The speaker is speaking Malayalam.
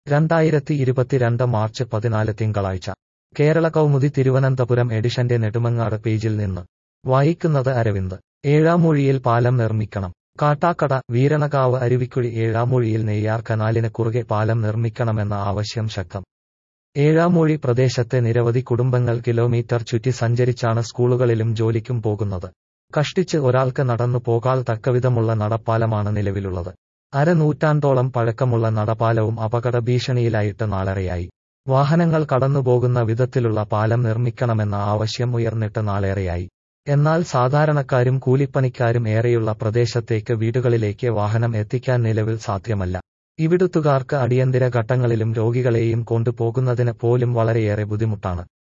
രണ്ടായിരത്തി ഇരുപത്തിരണ്ട് മാർച്ച് പതിനാല് തിങ്കളാഴ്ച കേരള കൗമുദി തിരുവനന്തപുരം എഡിഷന്റെ നെടുമങ്ങാട് പേജിൽ നിന്ന് വായിക്കുന്നത് അരവിന്ദ് ഏഴാമൂഴിയിൽ പാലം നിർമ്മിക്കണം കാട്ടാക്കട വീരണകാവ് അരുവിക്കുഴി ഏഴാമൂഴിയിൽ നെയ്യാർ കനാലിന് കുറുകെ പാലം നിർമ്മിക്കണമെന്ന ആവശ്യം ശക്തം ഏഴാമൂഴി പ്രദേശത്തെ നിരവധി കുടുംബങ്ങൾ കിലോമീറ്റർ ചുറ്റി സഞ്ചരിച്ചാണ് സ്കൂളുകളിലും ജോലിക്കും പോകുന്നത് കഷ്ടിച്ച് ഒരാൾക്ക് നടന്നു പോകാൾ തക്കവിധമുള്ള നടപ്പാലമാണ് നിലവിലുള്ളത് അരനൂറ്റാണ്ടോളം പഴക്കമുള്ള നടപ്പാലവും അപകട ഭീഷണിയിലായിട്ട് നാളേറെയായി വാഹനങ്ങൾ കടന്നുപോകുന്ന വിധത്തിലുള്ള പാലം നിർമ്മിക്കണമെന്ന ആവശ്യം ഉയർന്നിട്ട് നാളേറെയായി എന്നാൽ സാധാരണക്കാരും കൂലിപ്പണിക്കാരും ഏറെയുള്ള പ്രദേശത്തേക്ക് വീടുകളിലേക്ക് വാഹനം എത്തിക്കാൻ നിലവിൽ സാധ്യമല്ല ഇവിടുത്തുകാർക്ക് അടിയന്തര ഘട്ടങ്ങളിലും രോഗികളെയും കൊണ്ടുപോകുന്നതിന് പോലും വളരെയേറെ ബുദ്ധിമുട്ടാണ്